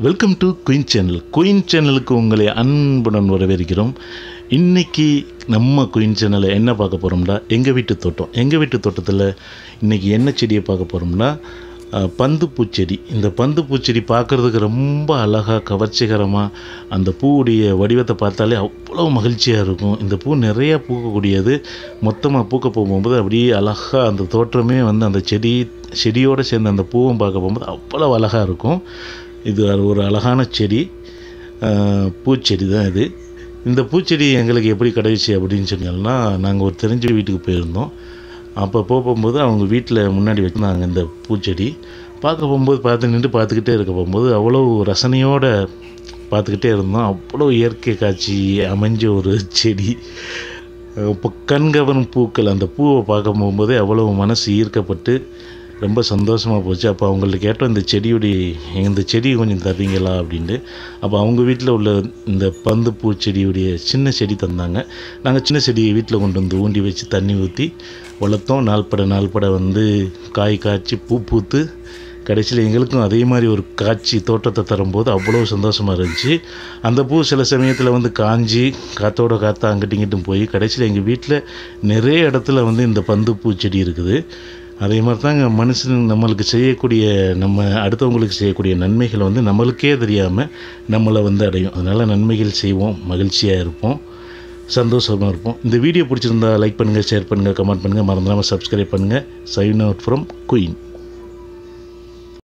welcome to queen channel queen சேனலுக்கு உங்களை அன்புடன் வரவேற்கிறோம் இன்னைக்கு நம்ம குயின் சேனலில் என்ன பார்க்க போகிறோம்னா எங்கள் வீட்டு தோட்டம் எங்கள் வீட்டு தோட்டத்தில் இன்றைக்கி என்ன செடியை பார்க்க போகிறோம்னா அஹ், பந்து பூச்செடி இந்த பந்து பூச்செடி பார்க்குறதுக்கு ரொம்ப அழகாக கவர்ச்சிகரமாக அந்த பூவுடைய வடிவத்தை பார்த்தாலே அவ்வளோ மகிழ்ச்சியாக இருக்கும் இந்த பூ நிறைய பூக்கக்கூடியது மொத்தமாக பூக்க போகும்போது அப்படியே அழகாக அந்த தோற்றமே வந்து அந்த செடி செடியோடு சேர்ந்து அந்த பூவும் பார்க்க போகும்போது அவ்வளோ அழகாக இருக்கும் இது ஒரு அழகான செடி அஹ், பூச்செடி தான் இது இந்த பூச்செடி எங்களுக்கு எப்படி கிடைச்சி அப்படின்னு சொன்னோம்னா நாங்கள் ஒரு தெரிஞ்ச வீட்டுக்கு போயிருந்தோம் அப்போ போகும்போது அவங்க வீட்டில் முன்னாடி வச்சுருந்தாங்க இந்த பூச்செடி பார்க்க போகும்போது பார்த்து நின்று பார்த்துக்கிட்டே இருக்க போகும்போது அவ்வளோ ரசனையோடு பார்த்துக்கிட்டே இருந்தோம் அவ்வளோ இயற்கை காட்சி அமைஞ்ச ஒரு செடி இப்போ கண்கவரும் பூக்கள் அந்த பூவை பார்க்க போகும்போதே அவ்வளோ மனசு ஈர்க்கப்பட்டு ரொம்ப சந்தோஷமாக போச்சு அப்போ அவங்கள்ட்ட கேட்டோம் இந்த செடியுடைய இந்த செடி கொஞ்சம் தர்றீங்களா அப்படின்ட்டு அப்போ அவங்க வீட்டில் உள்ள இந்த பந்து பூச்செடியுடைய சின்ன செடி தந்தாங்க நாங்கள் சின்ன செடியை வீட்டில் கொண்டு வந்து ஊண்டி வச்சு தண்ணி ஊற்றி வளர்த்தோம் நாள்பட நாள்பட வந்து காய் காய்ச்சி பூ பூத்து கடைசியில் எங்களுக்கும் அதே மாதிரி ஒரு காட்சி தோட்டத்தை தரும்போது அவ்வளோ சந்தோஷமாக இருந்துச்சு அந்த பூ சில சமயத்தில் வந்து காஞ்சி காத்தோட காத்தா அங்கிட்டும் இங்கிட்டும் போய் கடைசியில் எங்கள் வீட்டில் நிறைய இடத்துல வந்து இந்த பந்து பூச்செடி இருக்குது அதே மாதிரி தாங்க மனுஷன் நம்மளுக்கு செய்யக்கூடிய நம்ம அடுத்தவங்களுக்கு செய்யக்கூடிய நன்மைகள் வந்து நம்மளுக்கே தெரியாமல் நம்மளை வந்து அடையும் அதனால் நன்மைகள் செய்வோம் மகிழ்ச்சியாக இருப்போம் சந்தோஷமாக இருப்போம் இந்த வீடியோ பிடிச்சிருந்தா லைக் பண்ணுங்கள் ஷேர் பண்ணுங்கள் கமெண்ட் பண்ணுங்கள் மறந்துடாமல் சப்ஸ்கிரைப் பண்ணுங்கள் சைன் அவுட் ஃப்ரம் குயின்